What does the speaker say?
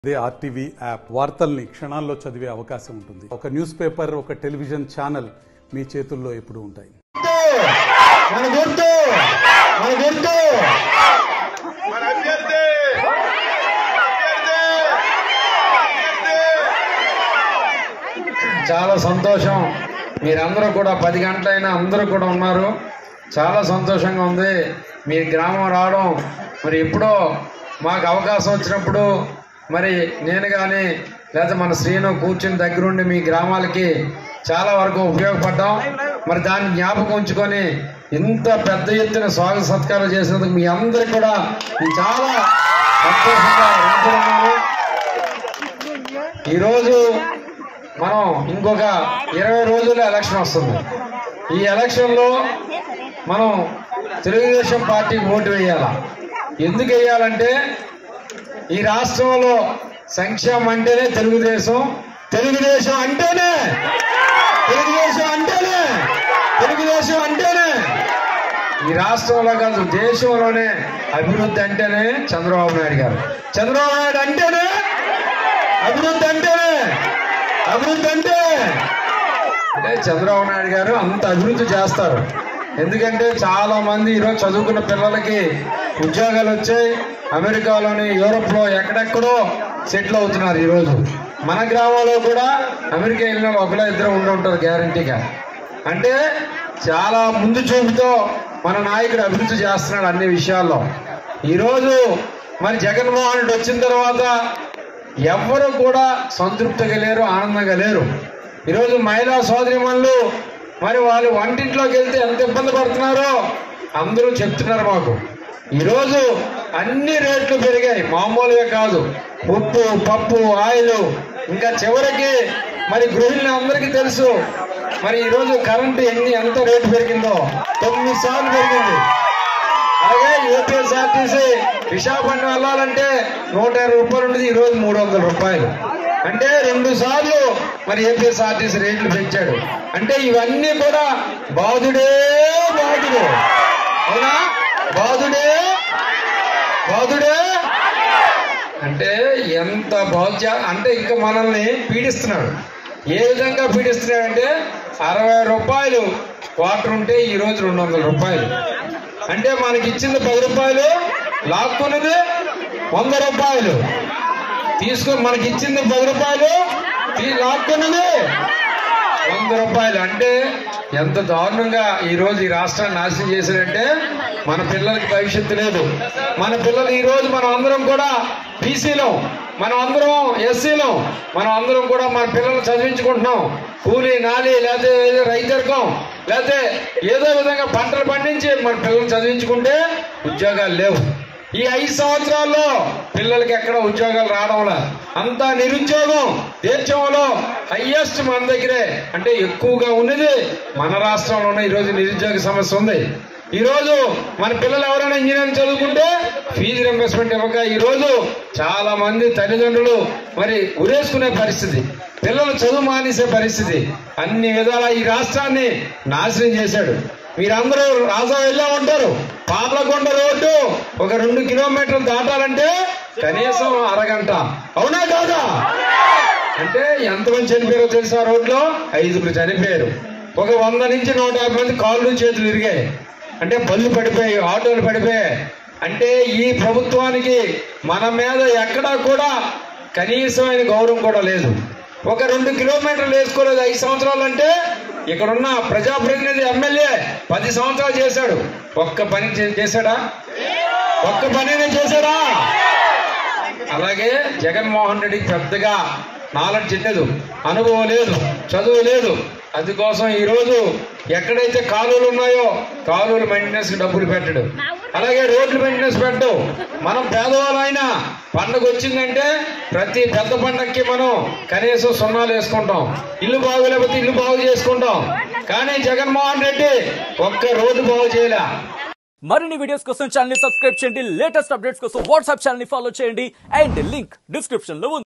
అదే RTV app వార్తల్ని క్షణాల్లో చదివే అవకాశం ఉంటుంది ఒక న్యూస్ పేపర్ ఒక టెలివిజన్ ఛానల్ మీ చేతుల్లో ఎప్పుడూ ఉంటాయి మన గుర్తు మన గుర్తు మన అభ్యర్థి అభ్యర్థి అభ్యర్థి చాలా సంతోషం మీరందరూ కూడా పది గంటలైనా అందరూ కూడా ఉన్నారు చాలా సంతోషంగా ఉంది మీ గ్రామం రావడం మరి ఎప్పుడో మాకు అవకాశం వచ్చినప్పుడు మరి నేను కానీ లేదా మన శ్రీను కూర్చుని దగ్గరుండి మీ గ్రామాలకి చాలా వరకు ఉపయోగపడ్డాం మరి దాన్ని జ్ఞాపకం ఉంచుకొని ఇంత పెద్ద ఎత్తున స్వాగత సత్కారం చేసినందుకు మీ అందరికి కూడా నేను చాలా సంతోషంగా ఉంటున్నాను ఈరోజు మనం ఇంకొక ఇరవై రోజుల్లో ఎలక్షన్ వస్తుంది ఈ ఎలక్షన్లో మనం తెలుగుదేశం పార్టీకి ఓటు వేయాల ఎందుకు వేయాలంటే ఈ రాష్ట్రంలో సంక్షేమం అంటేనే తెలుగుదేశం తెలుగుదేశం అంటేనే తెలుగుదేశం అంటేనే తెలుగుదేశం అంటేనే ఈ రాష్ట్రంలో కాదు దేశంలోనే అభివృద్ధి అంటేనే చంద్రబాబు నాయుడు గారు చంద్రబాబు నాయుడు అంటేనే అభివృద్ధి అంటేనే అభివృద్ధి అంటే అంటే చంద్రబాబు నాయుడు గారు అంత అభివృద్ధి చేస్తారు ఎందుకంటే చాలా మంది ఈరోజు చదువుకున్న పిల్లలకి ఉద్యోగాలు వచ్చాయి అమెరికాలోని యూరోప్ లో ఎక్కడెక్కడో సెటిల్ అవుతున్నారు ఈరోజు మన గ్రామంలో కూడా అమెరికా వెళ్ళిన వాళ్ళు ఒకళ్ళ ఇద్దరు ఉండి ఉంటారు గ్యారంటీగా అంటే చాలా ముందు చూపుతో మన నాయకుడు అభివృద్ధి చేస్తున్నాడు అన్ని విషయాల్లో ఈరోజు మరి జగన్మోహన్ రెడ్డి వచ్చిన తర్వాత ఎవ్వరు కూడా సంతృప్తిగా లేరు ఆనందంగా లేరు ఈరోజు మహిళా సోదరిమణులు మరి వాళ్ళు వంటింట్లోకి వెళ్తే ఎంత ఇబ్బంది పడుతున్నారో అందరూ చెప్తున్నారు మాకు ఈరోజు అన్ని రేట్లు పెరిగాయి మామూలుగా కాదు ఉప్పు పప్పు ఆయిల్ ఇంకా చివరికి మరి గృహిణులు అందరికీ తెలుసు మరి ఈరోజు కరెంటు ఎన్ని ఎంత రేటు పెరిగిందో తొమ్మిది సార్లు పెరిగింది అలాగే ఏపీఎస్ఆర్టీసీ విశాఖపట్నం వెళ్ళాలంటే నూట ఇరవై రూపాయలు ఉండేది ఈ రోజు మూడు వందల రూపాయలు అంటే రెండు సార్లు మరి ఏపీఎస్ఆర్టీసీ రేట్లు పెంచాడు అంటే ఇవన్నీ కూడా బాధుడే బాధుడు అవునా బాధుడే బాధుడే అంటే ఎంత బాధ్య అంటే ఇంకా మనల్ని పీడిస్తున్నాడు ఏ విధంగా పీడిస్తున్నాడంటే అరవై రూపాయలు క్వార్టర్ ఉంటే ఈ రోజు రెండు వందల రూపాయలు అంటే మనకి ఇచ్చింది పది రూపాయలు లాక్కున్నది వంద రూపాయలు తీసుకుని మనకి ఇచ్చింది పది రూపాయలు తీ- లాక్కున్నది వంద రూపాయలు అంటే ఎంత దారుణంగా ఈ రోజు ఈ రాష్ట్రాన్ని నాశనం చేశారంటే మన పిల్లలకి భవిష్యత్తు లేదు మన పిల్లలు ఈ రోజు మనం అందరం కూడా బీసీలో మనం అందరం ఎస్సీలో మనం అందరం కూడా మన పిల్లలు చదివించుకుంటున్నాం కూలీ నాలి లేకపోతే ఏదో రైతర్కం లేకపోతే ఏదో విధంగా పంటలు పండించి మన పిల్లలు చదివించుకుంటే ఉద్యోగాలు లేవు ఈ ఐదు సంవత్సరాల్లో పిల్లలకి ఎక్కడ ఉద్యోగాలు రావడంలా అంతా నిరుద్యోగం దేశంలో హయ్యెస్ట్ మన దగ్గరే అంటే ఎక్కువగా ఉన్నది మన రాష్ట్రంలోనే ఈరోజు నిరుద్యోగ సమస్య ఉంది ఈ రోజు మన పిల్లలు ఎవరైనా ఇంజనీరింగ్ చదువుకుంటే ఫీజు రింబర్స్మెంట్ ఇవ్వక ఈ రోజు చాలా మంది తల్లిదండ్రులు మరి ఉరేసుకునే పరిస్థితి పిల్లలు చదువు మానేసే పరిస్థితి అన్ని విధాల ఈ రాష్ట్రాన్ని నాశనం చేశాడు మీరందరూ రాజా వెళ్ళా ఉంటారు పార్లకొండ రోడ్డు ఒక రెండు కిలోమీటర్లు దాటాలంటే కనీసం అరగంట అవునా కాదా అంటే ఎంతమంది చనిపోయారో తెలుసా రోడ్లో ఐదుగురు చనిపోయారు ఒక వంద నుంచి నూట యాభై మంది కాళ్ళు చేతులు విరిగాయి అంటే పళ్ళు పడిపోయాయి ఆటోలు పడిపోయాయి అంటే ఈ ప్రభుత్వానికి మన మీద ఎక్కడా కూడా కనీసమైన గౌరవం కూడా లేదు ఒక రెండు కిలోమీటర్లు వేసుకోలేదు ఐదు సంవత్సరాలు అంటే ఇక్కడున్న ప్రజాప్రతినిధి ఎమ్మెల్యే పది సంవత్సరాలు చేశాడు ఒక్క పని చే- చేశాడా ఒక్క పని చేశాడా అలాగే జగన్మోహన్ రెడ్డికి పెద్దగా నాలెడ్జ్ లేదు అనుభవం లేదు చదువు లేదు అందుకోసం ఈ రోజు ఎక్కడైతే కాలువలు ఉన్నాయో కాలువలు మెయింటెనెన్స్ డబ్బులు పెట్టడు అలాగే రోడ్లు మెయింటెనెన్స్ పెట్టడు మనం పేదవాళ్ళైనా పండగ వచ్చిందంటే ప్రతి పెద్ద పండగకి మనం కనీసం సున్నాలు వేసుకుంటాం ఇల్లు బాగోలేకపోతే ఇల్లు బాగు చేసుకుంటాం కానీ జగన్మోహన్ రెడ్డి ఒక్క రోడ్డు బాగు చేయలే మరిన్ని వీడియోస్ కోసం ఛానల్ ని సబ్స్క్రైబ్ చేయండి లేటెస్ట్ అప్డేట్స్ కోసం వాట్సాప్ ఛానల్ ని ఫాలో చేయండి అండ్ లింక్ డిస్క్రిప్షన్ లో ఉంది